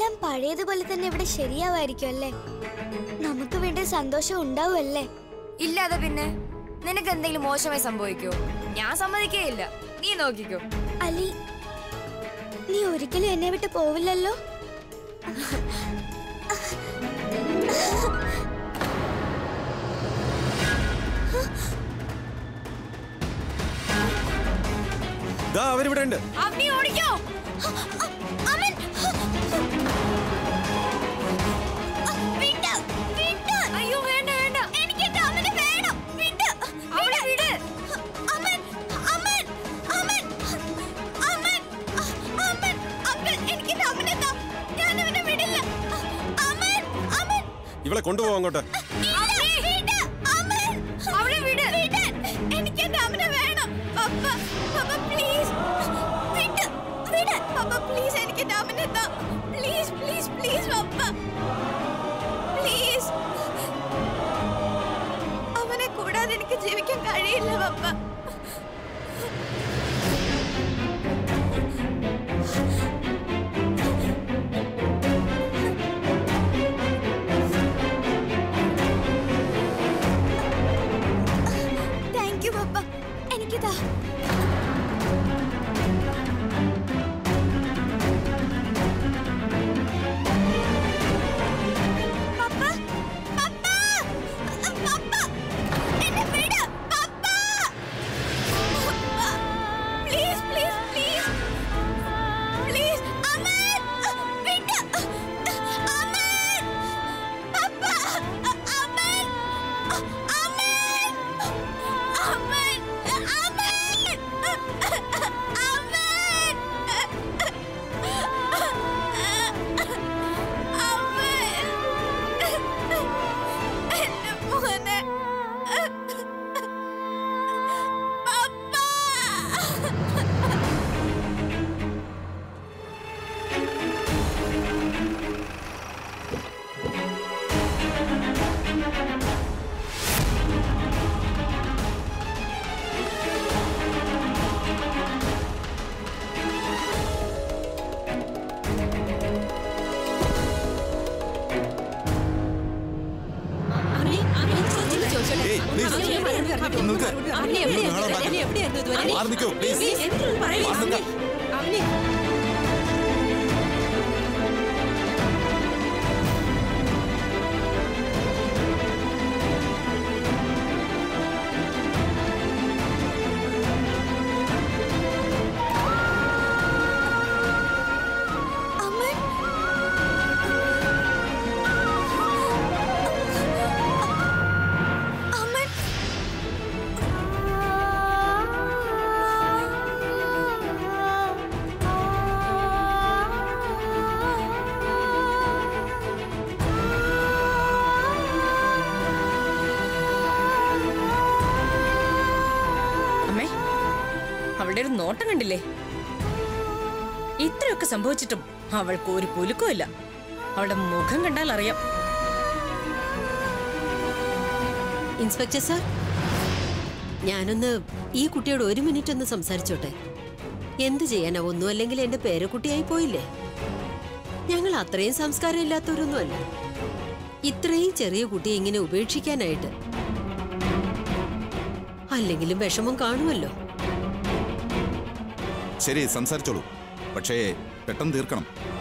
എല്ലാം പഴയതുപോലെ തന്നെ ഇവിടെ ശരിയാവായിരിക്കും അല്ലേ നമുക്ക് വീണ്ടും സന്തോഷം ഉണ്ടാവുമല്ലേ ഇല്ലാതെ പിന്നെ നിനക്ക് എന്തെങ്കിലും മോശമായി സംഭവിക്കോ ഞാൻ സമ്മതിക്കേയില്ല നീ നോക്കിക്കോ അലി നീ ഒരിക്കലും എന്നെ വിട്ട് പോവില്ലല്ലോ ദാ അവരിവിടെ ഉണ്ട് അവനി ഓടിക്കോ അമൻ വിട്ട് വിട്ട് അയ്യോ വേണ്ട വേണ്ട എനിക്ക് എന്റെ അമ്മനെ വേണം വിട്ട് അവളെ വിട് അമൻ അമൻ അമൻ അമൻ അമൻ അങ്കിൾ എനിക്ക് എന്റെ അമ്മനെ താ ഞാൻ അവനെ വിടില്ല അമൻ അമൻ ഇവളെ കൊണ്ടുപോകാം അങ്ങോട്ട് അവളെ വിട് എനിക്ക് എന്റെ അമ്മനെ വേണം പപ്പ പപ്പ പ്ലീസ് വിട്ട് വിട് പപ്പ പ്ലീസ് എനിക്ക് എന്റെ അമ്മനെ താ പ്ലീസ് പ്ലീസ് പ്ലീസ് പപ്പ പ്ലീസ് അവനെ കൂടാതെ എനിക്ക് ജീവിക്കാൻ കഴിയില്ല പപ്പ താങ്ക് യു പപ്പ എനിക്കിതാ പപ്പ പപ്പ പപ്പ എന്നെ വിട് പപ്പ please please please please Aman വിട് അമൻ പപ്പ അമൻ അമൻ അമൻ എന്റെ മോനെ പപ്പ ഏയ്, please. നിൽക്ക്. നിങ്ങൾ ബഹളം ഉണ്ടാക്കരുത്. മാറി നിൽക്കൂ, please. മാറി നിൽക്കാം. അമൻ അമൻ അമ്മേ അവളുടെ ഒരു നോട്ടം കണ്ടില്ലേ ഇത്രയൊക്കെ സംഭവിച്ചിട്ടും അവൾക്ക് ഒരു കുലുക്കവും ഇല്ല അവളുടെ മുഖം കണ്ടാൽ അറിയാം ഇൻസ്പെക്ടർ സാർ ഞാനൊന്ന് ഈ കുട്ടിയോട് ഒരു മിനിറ്റ് ഒന്ന് സംസാരിച്ചോട്ടെ എന്ത് ചെയ്യാനാ ഒന്നും അല്ലെങ്കിൽ എന്റെ പേരക്കുട്ടിയായി പോയില്ലേ ഞങ്ങൾ അത്രയും സംസ്കാരം ഇല്ലാത്തവരൊന്നുമല്ല ഇത്രയും ചെറിയ കുട്ടിയെ ഇങ്ങനെ ഉപേക്ഷിക്കാനായിട്ട് അല്ലെങ്കിലും വിഷമം കാണുമല്ലോ ശരി സംസാരിച്ചോളൂ പക്ഷേ പെട്ടെന്ന് തീർക്കണം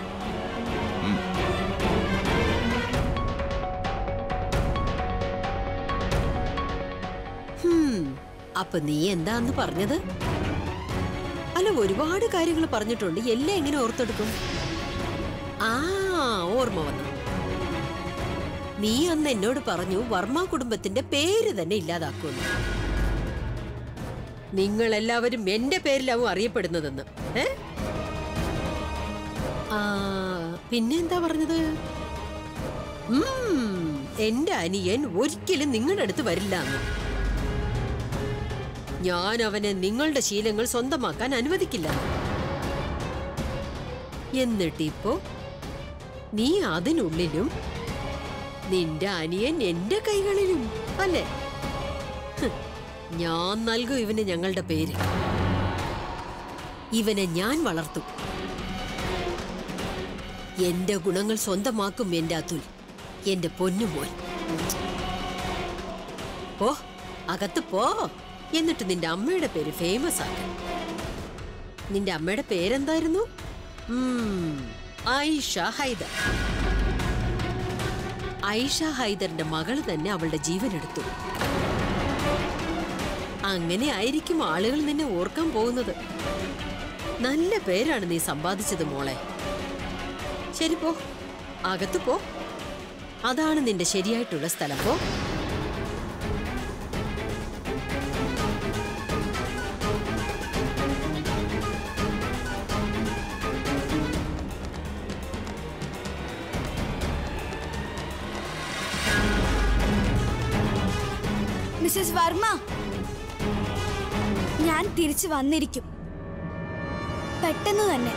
ഹും, അപ്പൊ നീ എന്താന്ന് പറഞ്ഞത് അല്ല ഒരുപാട് കാര്യങ്ങൾ പറഞ്ഞിട്ടുണ്ട് എല്ലാം എങ്ങനെ ഓർത്തെടുക്കും ആ ഓർമ്മ വന്നു നീ അന്ന് എന്നോട് പറഞ്ഞു വർമ്മ കുടുംബത്തിന്റെ പേര് തന്നെ ഇല്ലാതാക്കുമെന്ന് നിങ്ങൾ എല്ലാവരും എന്റെ പേരിലാവും അറിയപ്പെടുന്നതെന്ന് ഏ ആ പിന്നെ എന്താ പറഞ്ഞത് ഉം, എന്റെ അനിയൻ ഒരിക്കലും നിങ്ങളുടെ അടുത്ത് വരില്ല എന്ന് ഞാൻ അവനെ നിങ്ങളുടെ ശീലങ്ങൾ സ്വന്തമാക്കാൻ അനുവദിക്കില്ല എന്നിട്ടിപ്പോ നീ അതിനുള്ളിലും നിന്റെ അനിയൻ എന്റെ കൈകളിലും അല്ലേ ഹ്, ഞാൻ നൽകും ഇവന് ഞങ്ങളുടെ പേര് ഇവനെ ഞാൻ വളർത്തും എന്റെ ഗുണങ്ങൾ സ്വന്തമാക്കും എന്റെ അതുൽ എന്റെ പൊന്നുമോൻ പോ അകത്ത് പോ എന്നിട്ട് നിന്റെ അമ്മയുടെ പേര് ഫേമസ് ആക്കാൻ നിന്റെ അമ്മയുടെ പേരെന്തായിരുന്നു ഉം, ആയിഷ ഹൈദർ ആയിഷ ഹൈദറിന്റെ മകള് തന്നെ അവളുടെ ജീവൻ എടുത്തു അങ്ങനെ ആയിരിക്കും ആളുകൾ നിന്നെ ഓർക്കാൻ പോകുന്നത് നല്ല പേരാണ് നീ സമ്പാദിച്ചത് മോളെ ശരി പോ അകത്ത് പോ അതാണ് നിന്റെ ശരിയായിട്ടുള്ള സ്ഥലം പോ മിസ്സസ് വർമ്മ ഞാൻ തിരിച്ചു വന്നിരിക്കും പെട്ടെന്ന് തന്നെ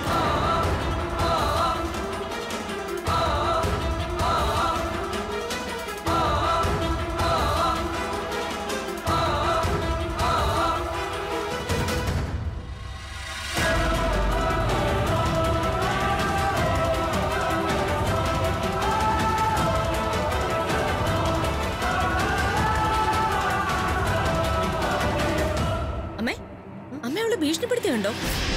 അമ്മേ അമ്മ അവളെ ഭീഷണിപ്പെടുത്തിയുണ്ടോ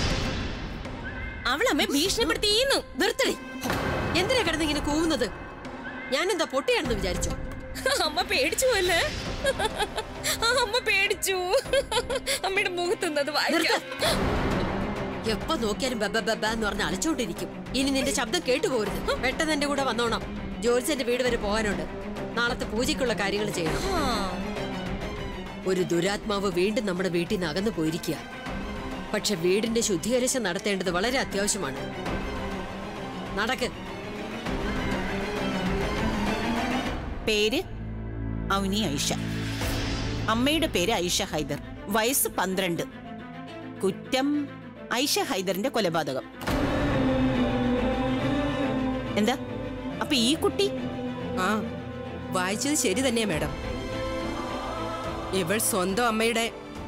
അവൾ അമ്മയെ ഭീഷണിപ്പെടുത്തിയെന്നു നിർത്തടി എന്തിനാ കിടന്ന് ഇങ്ങനെ കൂവുന്നത് ഞാനെന്താ പൊട്ടിയാണെന്ന് വിചാരിച്ചോ അമ്മ പേടിച്ചു അല്ലേ ആ അമ്മ പേടിച്ചു അമ്മയുടെ മുഖത്തുന്നത് വായിക്കാം എപ്പോ നോക്കിയാലും ബബ ബബ എന്ന് പറഞ്ഞ് അലച്ചോണ്ടിരിക്കും ഇനി നിന്റെ ശബ്ദം കേട്ടുപോരുത് പെട്ടെന്ന് എന്റെ കൂടെ വന്നോണം ജോലിസന്റെ വീട് വരെ പോകാനുണ്ട് നാളത്തെ പൂജയ്ക്കുള്ള കാര്യങ്ങൾ ചെയ്യണം ആ, ഒരു ദുരാത്മാവ് വീണ്ടും നമ്മുടെ വീട്ടിൽ നിന്ന് അകന്നു പോയിരിക്കുക പക്ഷെ വീടിന്റെ ശുദ്ധീകരണം നടത്തേണ്ടത് വളരെ അത്യാവശ്യമാണ് നടക്ക് പേര് ഔനി ഐഷ അമ്മയുടെ പേര് ഐഷ ഹൈദർ വയസ്സ് പന്ത്രണ്ട് കുറ്റം ഐഷ ഹൈദറിന്റെ കൊലപാതകം എന്താ അപ്പൊ ഈ കുട്ടി ആ വായിച്ചത് ശരി തന്നെയാ മാഡം ഇവൾ സ്വന്തം അമ്മയുടെ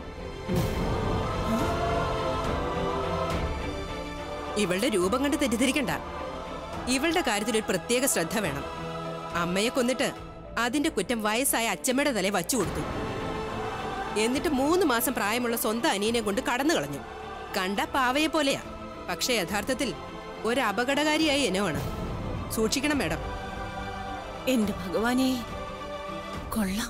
ഇവളുടെ രൂപം കണ്ട് തെറ്റിദ്ധരിക്കണ്ട ഇവളുടെ കാര്യത്തിൽ ഒരു പ്രത്യേക ശ്രദ്ധ വേണം അമ്മയെ കൊന്നിട്ട് അതിന്റെ കുറ്റം വയസ്സായ അച്ചമ്മയുടെ തലയെ വച്ചു കൊടുത്തു എന്നിട്ട് മൂന്ന് മാസം പ്രായമുള്ള സ്വന്തം അനിയനെ കൊണ്ട് കടന്നു കളഞ്ഞു കണ്ട പാവയെ പോലെയാ പക്ഷെ യഥാർത്ഥത്തിൽ ഒരു അപകടകാരിയായ ഇനമാണ് സൂക്ഷിക്കണം മാഡം എന്റെ ഭഗവാനെ കൊള്ളാം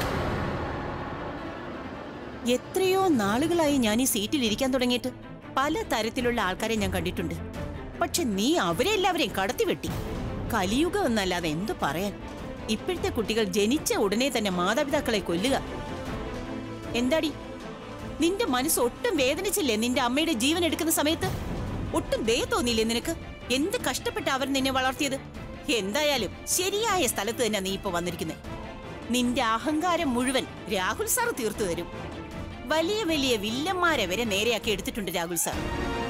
എത്രയോ നാളുകളായി ഞാൻ ഈ സീറ്റിൽ ഇരിക്കാൻ തുടങ്ങിയിട്ട് പല തരത്തിലുള്ള ആൾക്കാരെ ഞാൻ കണ്ടിട്ടുണ്ട് പക്ഷെ നീ അവരെ എല്ലാവരെയും കടത്തിവെട്ടി കലിയുഗം എന്നല്ലാതെ എന്തു പറയാൻ ഇപ്പോഴത്തെ കുട്ടികൾ ജനിച്ച ഉടനെ തന്നെ മാതാപിതാക്കളെ കൊല്ലുക എന്താടി നിന്റെ മനസ്സ് ഒട്ടും വേദനിച്ചില്ലേ നിന്റെ അമ്മയുടെ ജീവൻ എടുക്കുന്ന സമയത്ത് ഒട്ടും ദയ തോന്നിയില്ലേ നിനക്ക് എന്ത് കഷ്ടപ്പെട്ട് അവർ നിന്നെ വളർത്തിയത് എന്തായാലും ശരിയായ സ്ഥലത്ത് തന്നെ നീ ഇപ്പൊ വന്നിരിക്കുന്നേ നിന്റെ അഹങ്കാരം മുഴുവൻ രാഹുൽ സാർ തീർത്തു തരും വലിയ വലിയ വില്ലന്മാരെ വരെ നേരെയാക്കി എടുത്തിട്ടുണ്ട് രാഹുൽ സാർ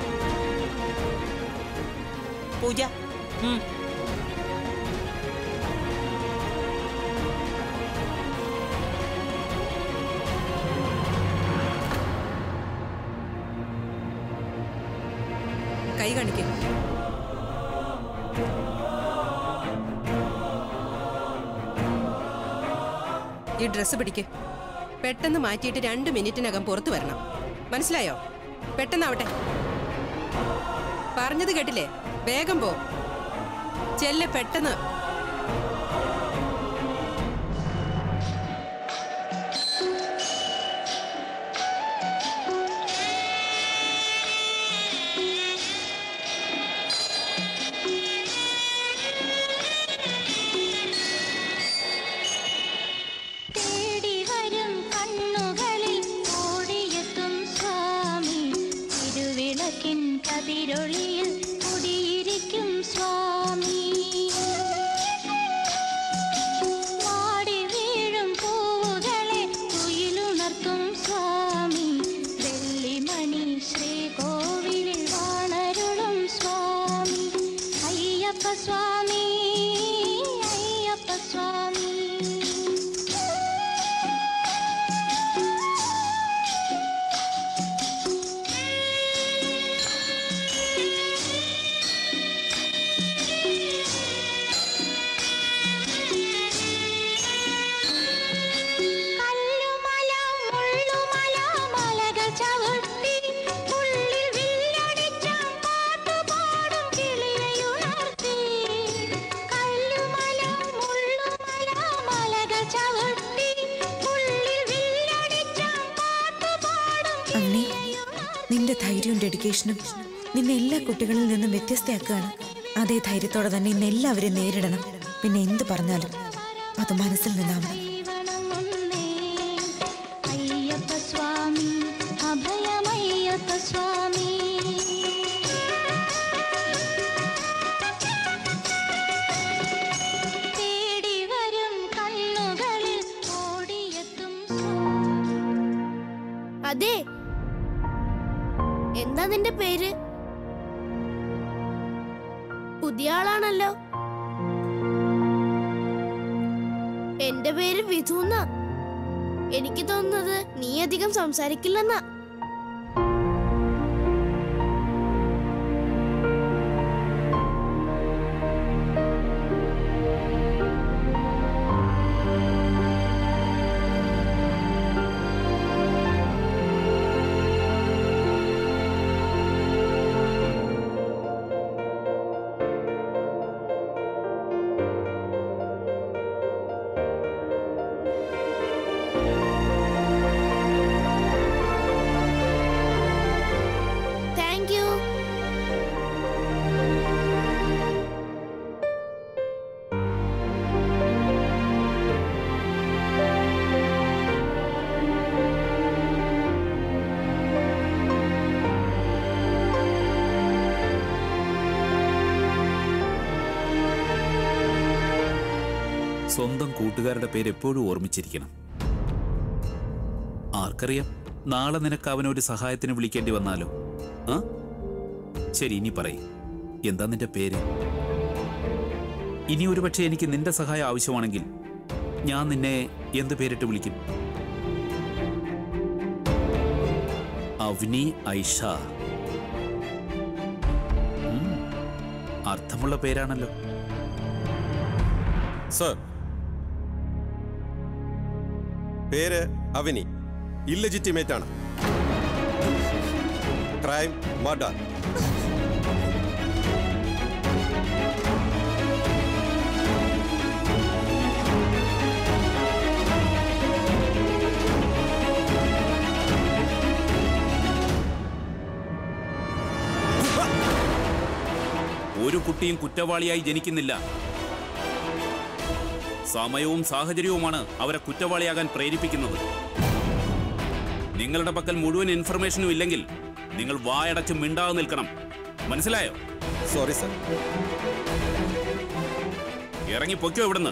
പൂജ ഉം. കൈ കാണിക്കും ഈ ഡ്രസ്സ് പിടിക്ക് പെട്ടെന്ന് മാറ്റിയിട്ട് രണ്ട് മിനിറ്റിനകം പുറത്തു വരണം മനസ്സിലായോ പെട്ടെന്നാവട്ടെ പറഞ്ഞത് കേട്ടില്ലേ വേഗം പോ ചെല്ല് പെട്ടെന്ന് തേടി വരും കണ്ണുകളിൽ ഓടിയെത്തും സ്വാമി തിരുവിളക്കിൻ കതിരൊളിയിൽ കുടിയിരിക്കും സ്വാമി വാടി വീഴും പൂവുകളെ കുയിലുണർത്തും സ്വാമി വെള്ളിമണി ശ്രീകോവിലിൽ വാണരുളും സ്വാമി അയ്യപ്പ സ്വാമി അയ്യപ്പ സ്വാമി ഡെഡിക്കേഷനും നിന്നെ എല്ലാ കുട്ടികളിൽ നിന്നും വ്യത്യസ്തയാക്കുകയാണ് അതേ ധൈര്യത്തോടെ തന്നെ ഇന്ന് എല്ലാവരെയും നേരിടണം പിന്നെ എന്ത് പറഞ്ഞാലും അത് മനസ്സിൽ നിന്നാവണം ജീവനമൊന്നേ അയ്യപ്പ സ്വാമി അഭയമയ്യപ്പ സ്വാമി തേടി വരും കണ്ണുകളിൽ ഓടിയെത്തും അതെ എന്താ നിന്റെ പേര് പുതിയ ആളാണല്ലോ എന്റെ പേര് വിധുന്ന എനിക്ക് തോന്നുന്നത് നീ അധികം സംസാരിക്കില്ലെന്നാ താങ്ക് യു സ്വന്തം കൂട്ടുകാരുടെ പേര് എപ്പോഴും ഓർമ്മിച്ചിരിക്കണം ആർക്കറിയാം നാളെ നിനക്ക് അവനൊരു സഹായത്തിന് വിളിക്കേണ്ടി വന്നാലോ ആ ശരി ഇനി പറയും എന്താ നിന്റെ പേര് ഇനി ഒരുപക്ഷെ എനിക്ക് നിന്റെ സഹായം ആവശ്യമാണെങ്കിൽ ഞാൻ നിന്നെ എന്ത് പേരിട്ട് വിളിക്കും അവനി ഐഷ ഉം, അർത്ഥമുള്ള പേരാണല്ലോ സർ പേര് അവനി ഇല്ലജിറ്റിമേറ്റ് ആണ് ക്രൈം മർഡർ ഒരു കുട്ടിയും കുറ്റവാളിയായി ജനിക്കുന്നില്ല സമയവും സാഹചര്യവുമാണ് അവരെ കുറ്റവാളിയാകാൻ പ്രേരിപ്പിക്കുന്നത് നിങ്ങളുടെ പക്കൽ മുഴുവൻ ഇൻഫർമേഷനും ഇല്ലെങ്കിൽ നിങ്ങൾ വായടച്ച് മിണ്ടാതെ നിൽക്കണം മനസ്സിലായോ സോറി സർ ഇറങ്ങി പൊയ്ക്കോ ഇവിടുന്ന്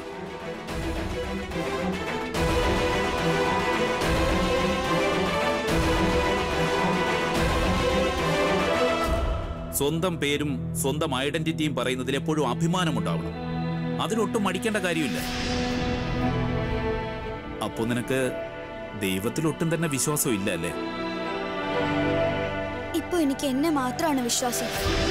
സ്വന്തം പേരും സ്വന്തം ഐഡന്റിറ്റിയും പറയുന്നതിൽ എപ്പോഴും അഭിമാനമുണ്ടാവണം അതിലൊട്ടും മടിക്കേണ്ട കാര്യമില്ല അപ്പോ നിനക്ക് ദൈവത്തിൽ ഒട്ടും തന്നെ വിശ്വാസം ഇല്ല അല്ലേ ഇപ്പൊ എനിക്ക് എന്നെ മാത്രമാണ് വിശ്വാസം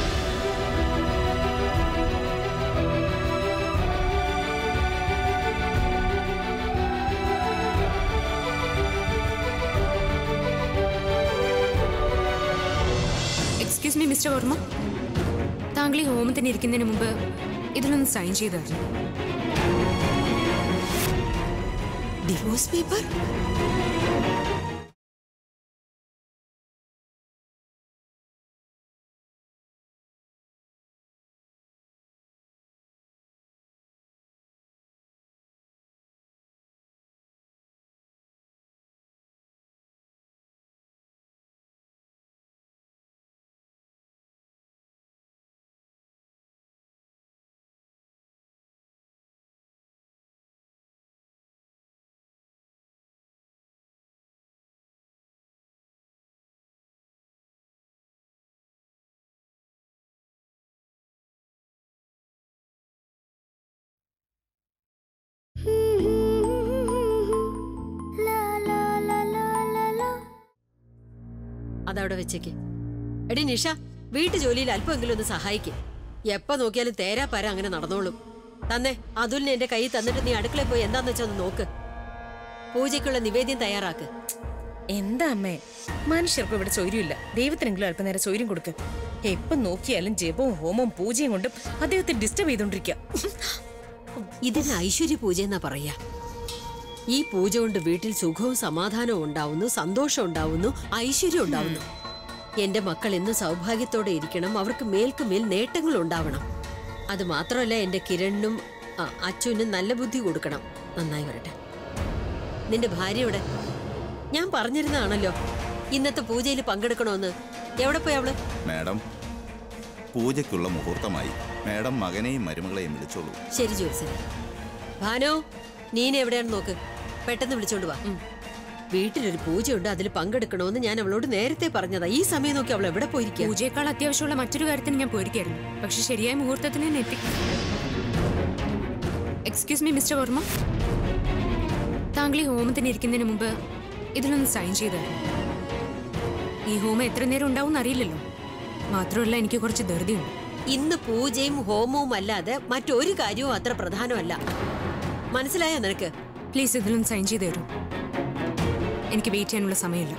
എക്സ്ക്യൂസ് മീ മിസ്റ്റർ വർമ്മ താങ്കൾ ഈ ഹോമത്തിന് ഇരിക്കുന്നതിന് മുമ്പ് ഇതിലൊന്ന് സൈൻ ചെയ്തു തരണം ഡിവോഴ്സ് പേപ്പർ അതവിടെ വെച്ചേക്ക് എടി നിഷ വീട്ടു ജോലിയിൽ അല്പമെങ്കിലും ഒന്ന് സഹായിക്കും എപ്പോ നോക്കിയാലും തേരാ പര അങ്ങനെ നടന്നോളും തന്നെ അതുലിനെ എന്റെ കൈ തന്നിട്ട് നീ അടുക്കളയിൽ പോയി എന്താന്ന് വെച്ചാ ഒന്ന് നോക്ക് പൂജയ്ക്കുള്ള നിവേദ്യം തയ്യാറാക്ക് എന്താ അമ്മേ മനുഷ്യർക്കും ഇവിടെ സ്വൈര്യമില്ല ദൈവത്തിനെങ്കിലും അല്പനേരം സ്വൈര്യം കൊടുക്ക് എപ്പം നോക്കിയാലും ജപവും ഹോമവും പൂജയും കൊണ്ടും അദ്ദേഹത്തെ ഡിസ്റ്റർബ് ചെയ്തോണ്ടിരിക്കുക ഇതിന് ഐശ്വര്യ പൂജ എന്നാ പറയാ ഈ പൂജ കൊണ്ട് വീട്ടിൽ സുഖവും സമാധാനവും ഉണ്ടാവുന്നു സന്തോഷം ഉണ്ടാവുന്നു ഐശ്വര്യം ഉണ്ടാവുന്നു എന്റെ മക്കൾ എന്നും സൗഭാഗ്യത്തോടെ ഇരിക്കണം അവർക്ക് മേൽക്കുമേൽ നേട്ടങ്ങൾ ഉണ്ടാവണം അത് മാത്രമല്ല എന്റെ കിരണിനും ആ, അച്ചുവിനും നല്ല ബുദ്ധി കൊടുക്കണം നന്നായി വരട്ടെ നിന്റെ ഭാര്യയുടെ ഞാൻ പറഞ്ഞിരുന്നതാണല്ലോ ഇന്നത്തെ പൂജയിൽ പങ്കെടുക്കണമെന്ന് എവിടെ പോയി അവള് മാഡം പൂജയ്ക്കുള്ള മുഹൂർത്തമായി മാഡം മകനെയും മരുമകളെയും വിളിച്ചോളൂ ശരി ജോത്സന് ഭാനു നീന എവിടെയാണെന്ന് നോക്ക് പെട്ടെന്ന് വിളിച്ചോണ്ട് വാ വീട്ടിലൊരു പൂജയുണ്ട് അതിൽ പങ്കെടുക്കണമെന്ന് ഞാൻ അവളോട് നേരത്തെ പറഞ്ഞതാ ഈ സമയം നോക്കി അവൾ എവിടെ പോയിരിക്കുക പൂജയേക്കാൾ അത്യാവശ്യമുള്ള മറ്റൊരു കാര്യത്തിന് ഞാൻ പോയിരിക്കായിരുന്നു പക്ഷെ ശരിയായ മുഹൂർത്തത്തിന് തന്നെ എത്തി എക്സ്ക്യൂസ് മീ മിസ്റ്റർ വർമ്മ താങ്കൾ ഈ ഹോമത്തിന് ഇരിക്കുന്നതിന് മുമ്പ് ഇതിലൊന്ന് സൈൻ ചെയ്തായിരുന്നു ഈ ഹോമം എത്ര നേരം ഉണ്ടാവും അറിയില്ലല്ലോ മാത്രമല്ല എനിക്ക് കുറച്ച് ധൃതിയുണ്ട് ഇന്ന് പൂജയും ഹോമവും അല്ലാതെ മറ്റൊരു കാര്യവും അത്ര പ്രധാനമല്ല മനസ്സിലായോ നിനക്ക് പ്ലീസ് ഇതിലൊന്ന് സൈൻ ചെയ്ത് തരൂ എനിക്ക് വെയിറ്റ് ചെയ്യാനുള്ള സമയമില്ല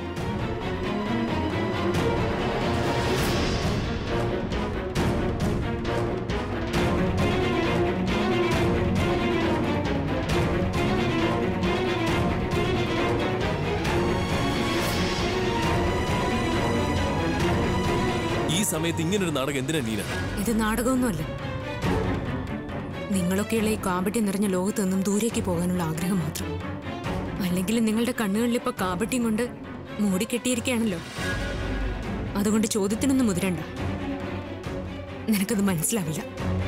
ഈ സമയത്ത് ഇങ്ങനൊരു നാടകം എന്തിനാ നീന ഇത് നാടകമൊന്നുമല്ല നിങ്ങളൊക്കെയുള്ള ഈ കാപട്യം നിറഞ്ഞ ലോകത്ത് നിന്നും ദൂരേക്ക് പോകാനുള്ള ആഗ്രഹം മാത്രം അല്ലെങ്കിൽ നിങ്ങളുടെ കണ്ണുകളിൽ ഇപ്പൊ കാപട്യം കൊണ്ട് മൂടിക്കെട്ടിയിരിക്കുകയാണല്ലോ അതുകൊണ്ട് ചോദ്യത്തിനൊന്നും മുതിരണ്ട നിനക്കത് മനസ്സിലാവില്ല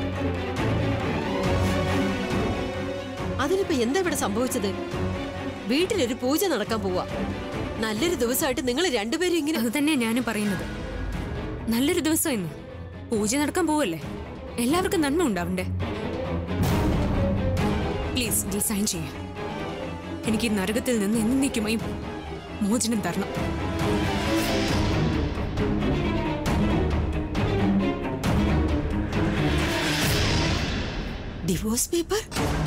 അതിനിപ്പോ എന്താ ഇവിടെ സംഭവിച്ചത് വീട്ടിലൊരു പൂജ നടക്കാൻ പോവാ നല്ലൊരു ദിവസമായിട്ട് നിങ്ങൾ രണ്ടുപേരും ഇങ്ങനെ അത് തന്നെയാ ഞാനും പറയുന്നത് നല്ലൊരു ദിവസം ഇന്ന് പൂജ നടക്കാൻ പോവല്ലേ എല്ലാവർക്കും നന്മ ഉണ്ടാവണ്ടേ പ്ലീസ് ഇതിൽ സൈൻ ചെയ്യാം എനിക്ക് ഈ നരകത്തിൽ നിന്ന് എന്നേക്കുമായി മോചനം തരണം ഡിവോഴ്സ് പേപ്പർ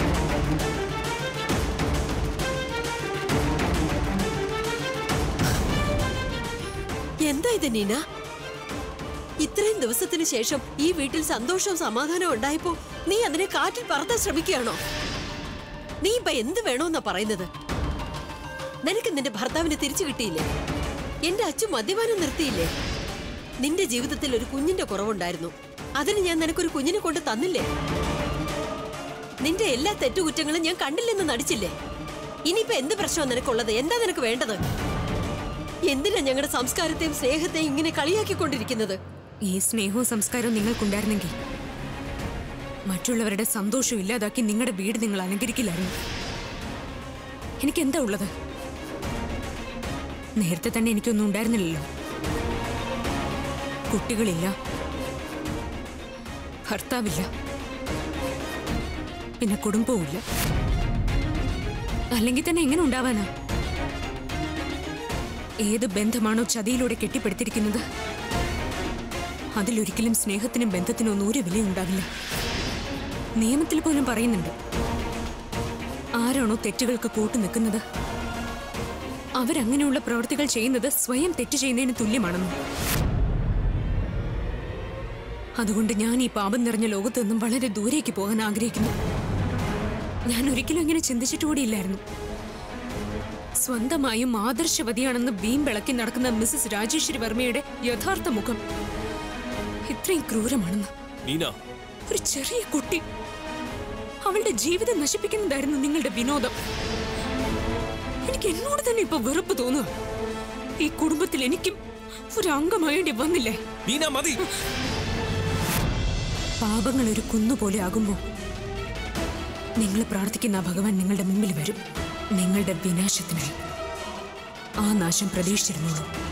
എന്താ ഇത് നീന ഇത്രയും ദിവസത്തിന് ശേഷം ഈ വീട്ടിൽ സന്തോഷവും സമാധാനവും ഉണ്ടായപ്പോ നീ അതിനെ കാറ്റിൽ പറത്താൻ ശ്രമിക്കുകയാണോ നീ ഇപ്പൊ എന്ത് വേണോന്നാ പറയുന്നത് നിനക്ക് നിന്റെ ഭർത്താവിനെ തിരിച്ചു കിട്ടിയില്ലേ എന്റെ അച്ഛൻ മദ്യപാനം നിർത്തിയില്ലേ നിന്റെ ജീവിതത്തിൽ ഒരു കുഞ്ഞിന്റെ കുറവുണ്ടായിരുന്നു അതിന് ഞാൻ നിനക്കൊരു കുഞ്ഞിനെ കൊണ്ട് തന്നില്ലേ നിന്റെ എല്ലാ തെറ്റുകുറ്റങ്ങളും ഞാൻ കണ്ടില്ലെന്ന് നടിച്ചില്ലേ ഇനിയിപ്പോ എന്ത് പ്രശ്നമാണ് നിനക്കുള്ളത് എന്താ നിനക്ക് വേണ്ടത് എന്തിനാ ഞങ്ങളുടെ സംസ്കാരത്തെയും സ്നേഹത്തെയും ഇങ്ങനെ കളിയാക്കിക്കൊണ്ടിരിക്കുന്നത് ഈ സ്നേഹവും സംസ്കാരവും നിങ്ങൾക്കുണ്ടായിരുന്നെങ്കിൽ മറ്റുള്ളവരുടെ സന്തോഷം ഇല്ലാതാക്കി നിങ്ങളുടെ വീട് നിങ്ങൾ അലങ്കരിക്കില്ലായിരുന്നു എനിക്ക് എന്താ ഉള്ളത് നേരത്തെ തന്നെ എനിക്കൊന്നും ഉണ്ടായിരുന്നില്ലല്ലോ കുട്ടികളില്ല ഭർത്താവില്ല പിന്നെ കുടുംബവുമില്ല അല്ലെങ്കിൽ തന്നെ എങ്ങനെ ഉണ്ടാവാനാ ഏത് ബന്ധമാണോ ചതിയിലൂടെ കെട്ടിപ്പടുത്തിരിക്കുന്നത് അതിലൊരിക്കലും സ്നേഹത്തിനും ബന്ധത്തിനും ഒന്നും ഒരു വിലയുണ്ടാവില്ല നിയമത്തിൽ പോലും പറയുന്നുണ്ട് ആരാണോ തെറ്റുകൾക്ക് കൂട്ടു നിൽക്കുന്നത് അവരങ്ങനെയുള്ള പ്രവൃത്തികൾ ചെയ്യുന്നത് സ്വയം തെറ്റ് ചെയ്യുന്നതിന് തുല്യമാണെന്ന് അതുകൊണ്ട് ഞാൻ ഈ പാപം നിറഞ്ഞ ലോകത്ത് നിന്നും വളരെ ദൂരേക്ക് പോകാൻ ആഗ്രഹിക്കുന്നു ഞാൻ ഒരിക്കലും ഇങ്ങനെ ചിന്തിച്ചിട്ട് കൂടിയില്ലായിരുന്നു സ്വന്തമായും ആദർശവതിയാണെന്ന് വീം വിളക്കി നടക്കുന്ന മിസസ് രാജേശ്വരി വർമ്മയുടെ യഥാർത്ഥ മുഖം ഇത്രയും ക്രൂരമാണെന്ന് നീന ഒരു ചെറിയ കുട്ടി അവളുടെ ജീവിതം നശിപ്പിക്കുന്നതായിരുന്നു നിങ്ങളുടെ വിനോദം എനിക്ക് എന്നോട് തന്നെ ഇപ്പൊ വെറുപ്പ് തോന്നുക ഈ കുടുംബത്തിൽ എനിക്കും ഒരു അംഗമായേണ്ടി വന്നില്ലേ നീന മതി പാപങ്ങൾ ഒരു കുന്നുപോലെ ആകുമ്പോൾ നിങ്ങൾ പ്രാർത്ഥിക്കുന്ന ആ ഭഗവാൻ നിങ്ങളുടെ മുമ്പിൽ വരും നിങ്ങളുടെ വിനാശത്തിനായി ആ നാശം പ്രതീക്ഷിച്ചിരുന്നോളൂ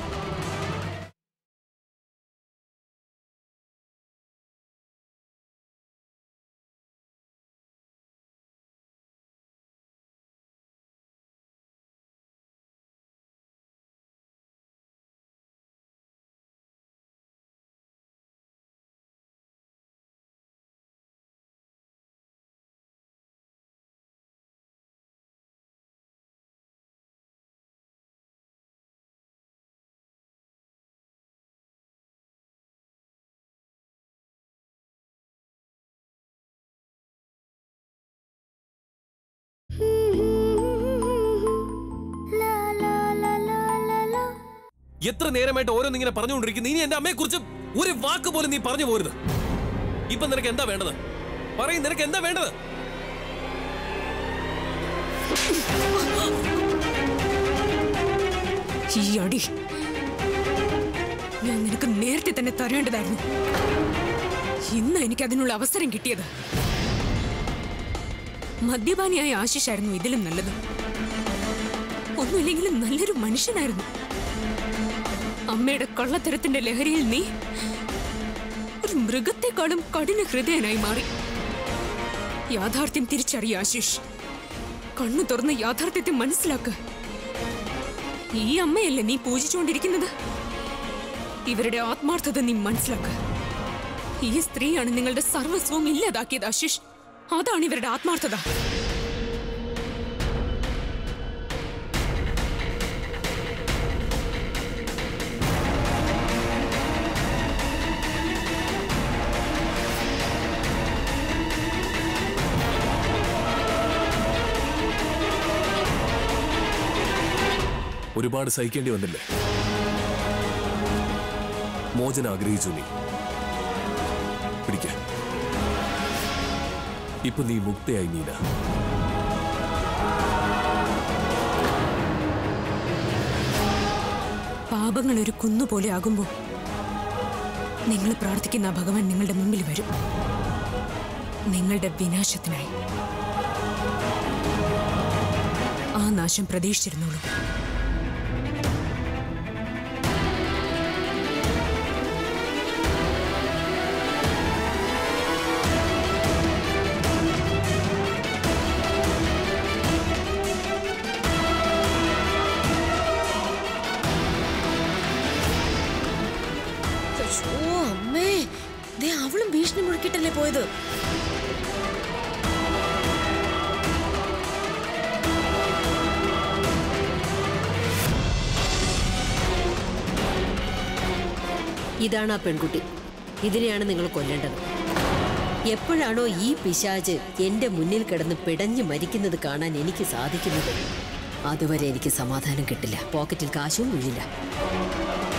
എത്ര നേരമായിട്ട് ഓരോന്നിങ്ങനെ പറഞ്ഞുകൊണ്ടിരിക്കുന്നു ഇനി എന്റെ അമ്മയെ കുറിച്ച് ഒരു വാക്ക് പോലും നീ പറഞ്ഞു പോരുത് ഇപ്പൊ നിനക്ക് എന്താ വേണ്ടത് പറയും നിനക്ക് എന്താ വേണ്ടത് ഈ അടി ഞാൻ നിനക്ക് നേരത്തെ തന്നെ തരേണ്ടതായിരുന്നു ഇന്ന് എനിക്ക് അതിനുള്ള അവസരം കിട്ടിയത് മദ്യപാനിയായ ആശിഷായിരുന്നു ഇതിലും നല്ലത് ഒന്നുമില്ലെങ്കിലും നല്ലൊരു മനുഷ്യനായിരുന്നു അമ്മയുടെ കള്ളത്തരത്തിന്റെ ലഹരിയിൽ നീ ഒരു മൃഗത്തെക്കാളും കഠിന ഹൃദയനായി മാറി യാഥാർത്ഥ്യം തിരിച്ചറിയ ആശിഷ് കണ്ണു തുറന്ന് യാഥാർത്ഥ്യത്തെ മനസ്സിലാക്കുക ഈ അമ്മയല്ലേ നീ പൂജിച്ചുകൊണ്ടിരിക്കുന്നത് ഇവരുടെ ആത്മാർത്ഥത നീ മനസ്സിലാക്കുക ഈ സ്ത്രീയാണ് നിങ്ങളുടെ സർവസ്വവും ഇല്ലാതാക്കിയത് ആശിഷ് അതാണ് ഇവരുടെ ആത്മാർത്ഥത ഒരുപാട് സഹിക്കേണ്ടി വന്നില്ലേ മോചനം ആഗ്രഹിച്ചു നീ പിടിക്ക ഇപ്പൊ നീ മുക്തയായി നീന പാപങ്ങൾ ഒരു കുന്നുപോലെ ആകുമ്പോൾ നിങ്ങൾ പ്രാർത്ഥിക്കുന്ന ആ ഭഗവാൻ നിങ്ങളുടെ മുമ്പിൽ വരും നിങ്ങളുടെ വിനാശത്തിനായി ആ നാശം പ്രതീക്ഷിച്ചിരുന്നോളൂ ഓ അമ്മേ ദേ അവളും ഭീഷണി മുഴക്കിട്ടല്ലേ പോയത് ഇതാണ് ആ പെൺകുട്ടി ഇതിനെയാണ് നിങ്ങൾ കൊല്ലേണ്ടത് എപ്പോഴാണോ ഈ പിശാച് എന്റെ മുന്നിൽ കിടന്ന് പിടഞ്ഞു മരിക്കുന്നത് കാണാൻ എനിക്ക് സാധിക്കുന്നത് അതുവരെ എനിക്ക് സമാധാനം കിട്ടില്ല പോക്കറ്റിൽ കാശും വീഴില്ല